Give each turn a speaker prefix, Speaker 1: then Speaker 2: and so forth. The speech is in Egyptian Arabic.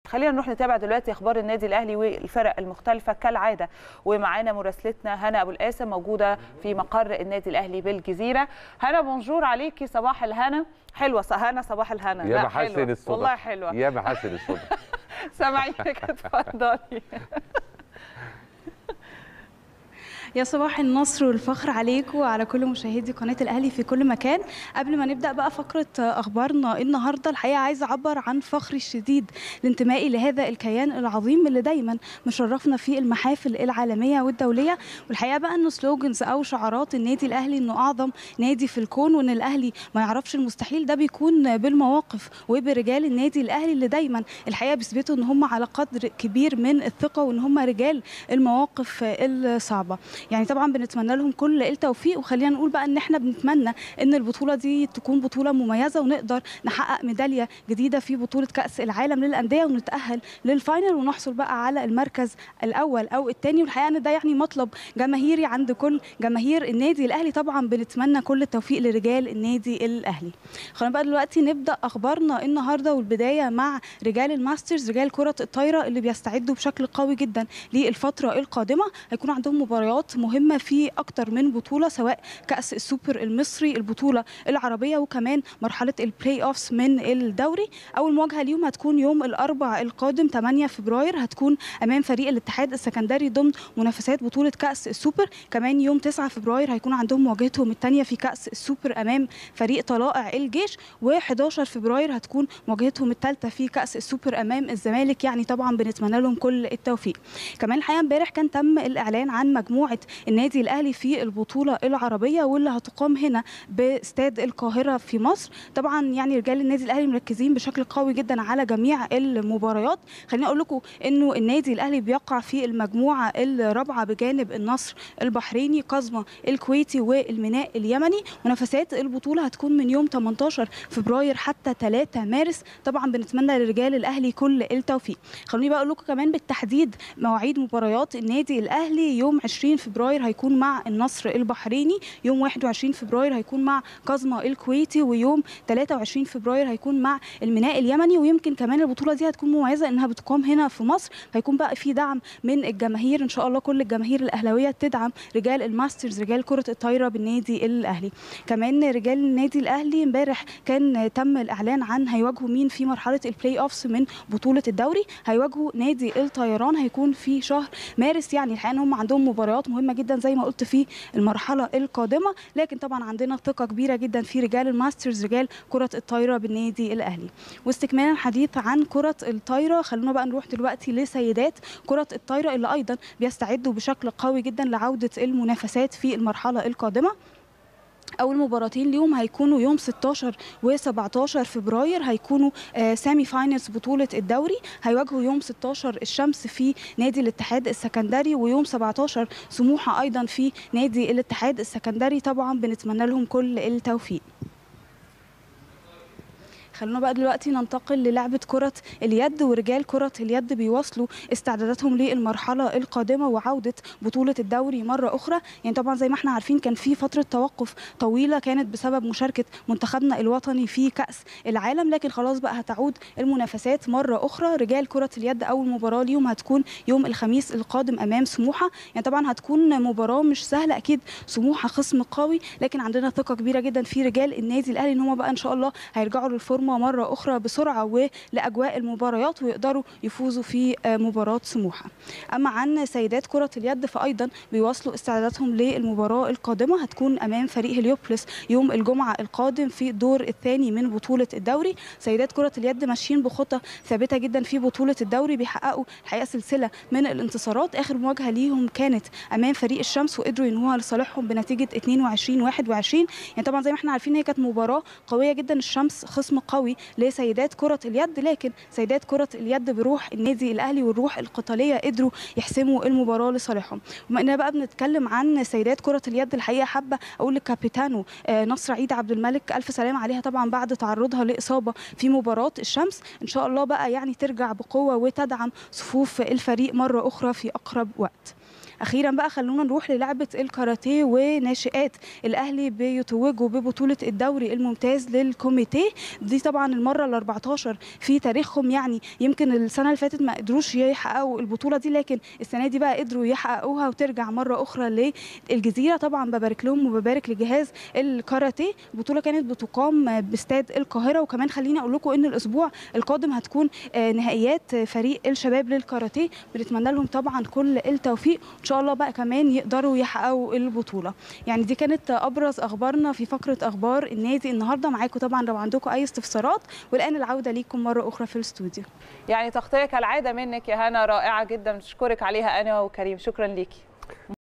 Speaker 1: خلينا نروح نتابع دلوقتي اخبار النادي الاهلي والفرق المختلفه كالعاده ومعانا مراسلتنا هنا ابو القاسم موجوده في مقر النادي الاهلي بالجزيره هنا بونجور عليكي صباح الهنا حلوه هنا صباح الهنا
Speaker 2: يا
Speaker 1: لا،
Speaker 2: محسن
Speaker 1: حلوة.
Speaker 2: الصدف
Speaker 1: والله حلوه
Speaker 2: يا محسن الصدف
Speaker 1: سامعينك اتفضلي
Speaker 3: يا صباح النصر والفخر عليكم وعلى كل مشاهدي قناة الأهلي في كل مكان قبل ما نبدأ بقى فقرة أخبارنا النهاردة الحقيقة عايزة أعبر عن فخري الشديد لانتمائي لهذا الكيان العظيم اللي دايما مشرفنا في المحافل العالمية والدولية والحقيقة بقى أنه سلوجنز أو شعارات النادي الأهلي أنه أعظم نادي في الكون وأن الأهلي ما يعرفش المستحيل ده بيكون بالمواقف وبرجال النادي الأهلي اللي دايما الحقيقة بيثبتوا أن هم على قدر كبير من الثقة وأن هم رجال المواقف الصعبة يعني طبعا بنتمنى لهم كل التوفيق وخلينا نقول بقى ان احنا بنتمنى ان البطوله دي تكون بطوله مميزه ونقدر نحقق ميداليه جديده في بطوله كاس العالم للانديه ونتاهل للفاينل ونحصل بقى على المركز الاول او الثاني والحقيقه ان ده يعني مطلب جماهيري عند كل جماهير النادي الاهلي طبعا بنتمنى كل التوفيق لرجال النادي الاهلي خلينا بقى دلوقتي نبدا اخبارنا النهارده والبدايه مع رجال الماسترز رجال كره الطايره اللي بيستعدوا بشكل قوي جدا للفتره القادمه هيكون عندهم مباريات مهمه في اكتر من بطوله سواء كاس السوبر المصري البطوله العربيه وكمان مرحله البلاي اوفس من الدوري اول مواجهه ليهم هتكون يوم الاربع القادم 8 فبراير هتكون امام فريق الاتحاد السكندري ضمن منافسات بطوله كاس السوبر كمان يوم 9 فبراير هيكون عندهم مواجهتهم الثانيه في كاس السوبر امام فريق طلائع الجيش و11 فبراير هتكون مواجهتهم الثالثه في كاس السوبر امام الزمالك يعني طبعا بنتمنى لهم كل التوفيق كمان الحقيقه امبارح كان تم الاعلان عن مجموعه النادي الاهلي في البطوله العربيه واللي هتقام هنا باستاد القاهره في مصر طبعا يعني رجال النادي الاهلي مركزين بشكل قوي جدا على جميع المباريات خليني اقول لكم انه النادي الاهلي بيقع في المجموعه الرابعه بجانب النصر البحريني قزمه الكويتي والميناء اليمني منافسات البطوله هتكون من يوم 18 فبراير حتى 3 مارس طبعا بنتمنى لرجال الاهلي كل التوفيق خلوني بقى اقول لكم كمان بالتحديد مواعيد مباريات النادي الاهلي يوم 20 فبراير هيكون مع النصر البحريني يوم 21 فبراير هيكون مع قزمه الكويتي ويوم 23 فبراير هيكون مع الميناء اليمني ويمكن كمان البطوله دي هتكون مميزه انها بتقام هنا في مصر هيكون بقى في دعم من الجماهير ان شاء الله كل الجماهير الاهلاويه تدعم رجال الماسترز رجال كره الطايره بالنادي الاهلي كمان رجال النادي الاهلي امبارح كان تم الاعلان عن هيواجهوا مين في مرحله البلاي اوفس من بطوله الدوري هيواجهوا نادي الطيران هيكون في شهر مارس يعني الحقيقه ان هم عندهم مباريات مهمه جدا زي ما قلت في المرحله القادمه لكن طبعا عندنا ثقه كبيره جدا في رجال الماسترز رجال كره الطايره بالنادي الاهلي واستكمالا الحديث عن كره الطايره خلونا بقى نروح دلوقتي لسيدات كره الطايره اللي ايضا بيستعدوا بشكل قوي جدا لعوده المنافسات في المرحله القادمه اول مباراتين ليهم هيكونوا يوم 16 و17 فبراير هيكونوا آه سامي فاينلز بطوله الدوري هيواجهوا يوم 16 الشمس في نادي الاتحاد السكندري ويوم 17 سموحه ايضا في نادي الاتحاد السكندري طبعا بنتمنى لهم كل التوفيق خلونا بقى دلوقتي ننتقل للعبة كرة اليد ورجال كرة اليد بيواصلوا استعداداتهم للمرحلة القادمة وعودة بطولة الدوري مرة أخرى يعني طبعا زي ما احنا عارفين كان في فترة توقف طويلة كانت بسبب مشاركة منتخبنا الوطني في كأس العالم لكن خلاص بقى هتعود المنافسات مرة أخرى رجال كرة اليد أول مباراة ليهم هتكون يوم الخميس القادم أمام سموحة يعني طبعا هتكون مباراة مش سهلة أكيد سموحة خصم قوي لكن عندنا ثقة كبيرة جدا في رجال النادي الأهلي إن هم بقى إن شاء الله هيرجعوا للفورمة مرة أخرى بسرعة ولأجواء المباريات ويقدروا يفوزوا في مباراة سموحة أما عن سيدات كرة اليد فأيضا بيواصلوا استعداداتهم للمباراة القادمة هتكون أمام فريق هليوبلس يوم الجمعة القادم في الدور الثاني من بطولة الدوري سيدات كرة اليد ماشيين بخطة ثابتة جدا في بطولة الدوري بيحققوا الحقيقة سلسلة من الانتصارات آخر مواجهة ليهم كانت أمام فريق الشمس وقدروا ينهوها لصالحهم بنتيجة 22 21 يعني طبعا زي ما احنا عارفين هي كانت مباراة قوية جدا الشمس خصم قوي لسيدات كرة اليد لكن سيدات كرة اليد بروح النادي الأهلي والروح القتالية قدروا يحسموا المباراة لصالحهم بما اننا بقى بنتكلم عن سيدات كرة اليد الحقيقة حابة أقول لكابيتانو نصر عيد عبد الملك ألف سلام عليها طبعا بعد تعرضها لإصابة في مباراة الشمس إن شاء الله بقى يعني ترجع بقوة وتدعم صفوف الفريق مرة أخرى في أقرب وقت اخيرا بقى خلونا نروح للعبه الكاراتيه وناشئات الاهلي بيتوجوا ببطوله الدوري الممتاز للكوميتيه دي طبعا المره ال 14 في تاريخهم يعني يمكن السنه اللي فاتت ما قدروش يحققوا البطوله دي لكن السنه دي بقى قدروا يحققوها وترجع مره اخرى للجزيره طبعا ببارك لهم وببارك لجهاز الكاراتيه البطوله كانت بتقام باستاد القاهره وكمان خليني اقول لكم ان الاسبوع القادم هتكون نهائيات فريق الشباب للكاراتيه بنتمنى لهم طبعا كل التوفيق ان شاء الله بقى كمان يقدروا يحققوا البطوله يعني دي كانت ابرز اخبارنا في فقره اخبار النادي النهارده معاكم طبعا لو عندكم اي استفسارات والان العوده ليكم مره اخرى في الاستوديو
Speaker 1: يعني تغطيه كالعاده منك يا هنا رائعه جدا بشكرك عليها انا وكريم شكرا ليكي